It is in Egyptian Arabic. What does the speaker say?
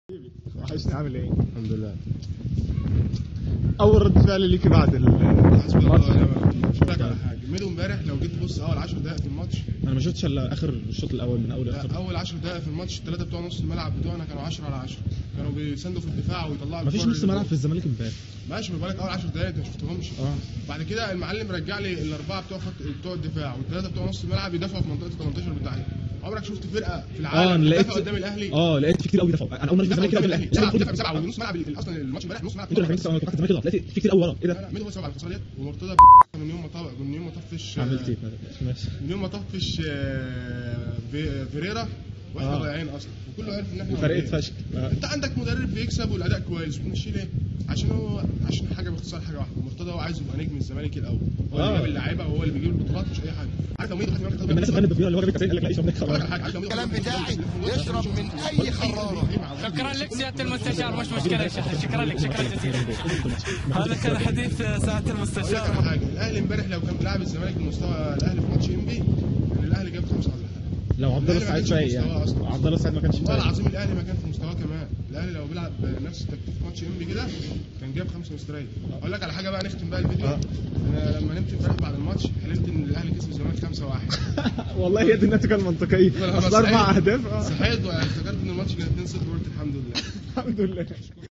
وحشني عامل ايه؟ الحمد لله اول رد فعل ليكي بعد ال- حسبي الله الماتش ونعم الوكيل مش فاكر على حاجه ميدو امبارح لو جيت تبص اول 10 دقائق في الماتش انا ما شفتش الا اخر الشوط الاول من اول لا لاخر اول 10 دقائق في الماتش الثلاثه بتوع نص الملعب بتوعنا كانوا 10 على 10 كانوا بيساندوا في الدفاع ويطلعوا مفيش الكرة نص اللي- ملعب في الزمالك امبارح ماشي ما بالك اول 10 دقائق انت ما شفتهمش اه بعد كده المعلم رجع لي الاربعه بتوع خط بتوع الدفاع والثلاثه بتوع نص الملعب يدافعوا في منطقه ال 18 بتاعتي عمرك شفت فرقه في اه العالم انا لقيت تدافع قدام الاهلي اه لقيت في كتير قوي دفعوا انا اول مره اشوف دافع الزمالك كده قدام قدام الاهلي الاهلي لا دافع بسبعه ونص ملعب اصلا الماتش امبارح نص ملعب انتوا اللي فاكرين كنت الزمالك كده لقيت في كتير قوي ورا ايه لا ده؟ لا ميدو سبعه الخساره ديت ومرتضى من يوم ما طبق من يوم ما طفش عملت ايه؟ ماشي من يوم ما طفش آه، في- فيريرا واحنا آه. ضايعين اصلا وكله عارف ان احنا فرقت ضايعين. فشل آه. انت عندك مدرب بيكسب والاداء كويس بتمشي ليه؟ عشان هو عشان حاجه باختصار حاجه واحده مرتضى هو عايز يبقى نجم الزمالك الاول هو اللي آه. جاب اللعيبه وهو اللي بيجيب البطولات مش اي حاجه عارف لو ميدو لما الناس اتغنت بالفيولا اللي هو جاب الكاسين قال لك لا يشرب نكسه أقول لك على حاجة، عارف لو ميدو- الكلام بتاعي يشرب من اي خراره شكرا لك سياده المستشار مش مشكله يا شيخ شكرا لك شكرا جزيلا هذا كان حديث سعاده اقول لك المستشار على حاجه الاهلي امبارح لو كان بيلعب الزمالك بمستوى الاهلي في ماتش انبي كان الاهلي جاب خمسه ولا حاجه لو عبد الله الأهلي ما السعيد كانش فايق في مستواه يعني أصلاً. عبد الله السعيد ما كانش والله فايق العظيم الاهلي ما كان في مستواه كمان الاهلي لو بيلعب بنفس التكتيك في ماتش انبي كده كان جاب خمسه مستريح اقول لك على حاجه بقى نختم بقى الفيديو آه. انا لما نمت امبارح بعد الماتش حلمت ان الاهلي كسب الزمالك 5 1 والله هي دي النتيجه المنطقيه أنا اصل اربع صحيت- اهداف آه. صحيت وافتكرت ان الماتش كان 2 0 وقلت الحمد لله الحمد لله